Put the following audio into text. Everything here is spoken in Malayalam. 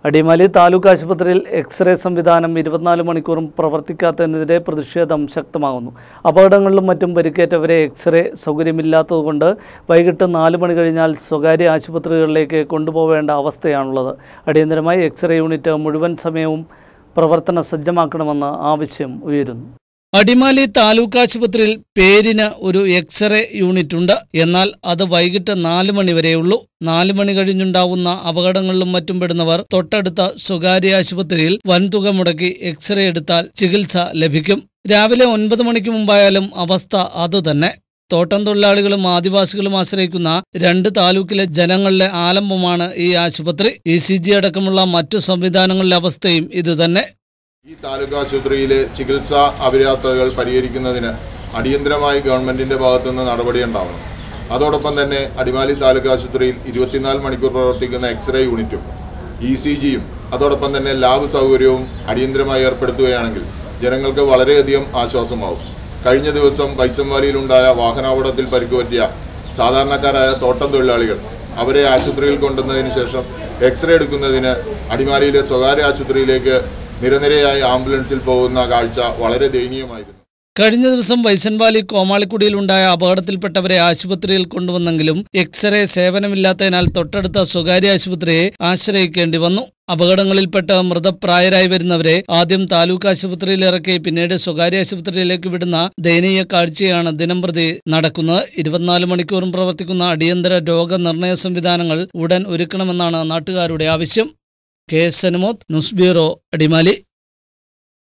അടിമാലി താലൂക്ക് ആശുപത്രിയിൽ എക്സ്റേ സംവിധാനം ഇരുപത്തിനാല് മണിക്കൂറും പ്രവർത്തിക്കാത്തതിനെതിരെ പ്രതിഷേധം ശക്തമാകുന്നു അപകടങ്ങളിലും മറ്റും പരിക്കേറ്റവരെ എക്സ്റേ സൗകര്യമില്ലാത്തതുകൊണ്ട് വൈകിട്ട് നാല് മണി കഴിഞ്ഞാൽ സ്വകാര്യ ആശുപത്രികളിലേക്ക് കൊണ്ടുപോവേണ്ട അവസ്ഥയാണുള്ളത് അടിയന്തരമായി എക്സ്റേ യൂണിറ്റ് മുഴുവൻ സമയവും പ്രവർത്തന സജ്ജമാക്കണമെന്ന് ആവശ്യം ഉയരുന്നു അടിമാലി താലൂക്ക് ആശുപത്രിയിൽ പേരിന് ഒരു എക്സ്റേ യൂണിറ്റ് ഉണ്ട് എന്നാൽ അത് വൈകിട്ട് നാല് മണി വരെയുള്ളൂ നാല് മണി കഴിഞ്ഞുണ്ടാവുന്ന അപകടങ്ങളിലും മറ്റും പെടുന്നവർ തൊട്ടടുത്ത സ്വകാര്യ ആശുപത്രിയിൽ വൻതുക മുടക്കി എക്സ്റേ എടുത്താൽ ചികിത്സ ലഭിക്കും രാവിലെ ഒൻപത് മണിക്ക് മുമ്പായാലും അവസ്ഥ അതുതന്നെ തോട്ടം തൊഴിലാളികളും ആദിവാസികളും ആശ്രയിക്കുന്ന രണ്ട് താലൂക്കിലെ ജനങ്ങളുടെ ആലംബമാണ് ഈ ആശുപത്രി ഇ സി ജി അടക്കമുള്ള മറ്റു സംവിധാനങ്ങളുടെ അവസ്ഥയും ഇതുതന്നെ ഈ താലൂക്ക് ആശുപത്രിയിലെ ചികിത്സാ അപര്യാപ്തതകൾ പരിഹരിക്കുന്നതിന് അടിയന്തരമായി ഗവൺമെന്റിന്റെ ഭാഗത്തുനിന്ന് നടപടി ഉണ്ടാവണം അതോടൊപ്പം തന്നെ അടിമാലി താലൂക്ക് ആശുപത്രിയിൽ ഇരുപത്തിനാല് മണിക്കൂർ പ്രവർത്തിക്കുന്ന എക്സ്റേ യൂണിറ്റും ഇ സി ജിയും അതോടൊപ്പം തന്നെ ലാബ് സൗകര്യവും അടിയന്തരമായി ഏർപ്പെടുത്തുകയാണെങ്കിൽ ജനങ്ങൾക്ക് വളരെയധികം ആശ്വാസമാവും കഴിഞ്ഞ ദിവസം വൈസംവാലിയിലുണ്ടായ വാഹനാപകടത്തിൽ പരിക്കുപറ്റിയ സാധാരണക്കാരായ തോട്ടം തൊഴിലാളികൾ അവരെ ആശുപത്രിയിൽ കൊണ്ടുവന്നതിന് ശേഷം എക്സ്റേ എടുക്കുന്നതിന് അടിമാലിയിലെ സ്വകാര്യ ആശുപത്രിയിലേക്ക് നിരനിരയായി ആംബുലൻസിൽ പോകുന്ന കാഴ്ച വളരെ ദയനീയമായിരുന്നു കഴിഞ്ഞ ദിവസം വൈസൻവാലി കോമാളിക്കുടിയിലുണ്ടായ അപകടത്തിൽപ്പെട്ടവരെ ആശുപത്രിയിൽ കൊണ്ടുവന്നെങ്കിലും എക്സ്റേ സേവനമില്ലാത്തതിനാൽ തൊട്ടടുത്ത സ്വകാര്യ ആശുപത്രിയെ ആശ്രയിക്കേണ്ടി വന്നു അപകടങ്ങളിൽപ്പെട്ട് മൃതപ്രായരായി വരുന്നവരെ ആദ്യം താലൂക്ക് ആശുപത്രിയിൽ ഇറക്കി പിന്നീട് സ്വകാര്യ ആശുപത്രിയിലേക്ക് വിടുന്ന ദയനീയ കാഴ്ചയാണ് ദിനംപ്രതി നടക്കുന്നത് ഇരുപത്തിനാല് മണിക്കൂറും പ്രവർത്തിക്കുന്ന അടിയന്തര രോഗനിർണയ സംവിധാനങ്ങൾ ഉടൻ ഒരുക്കണമെന്നാണ് നാട്ടുകാരുടെ ആവശ്യം K S Anumod news bureau Adimali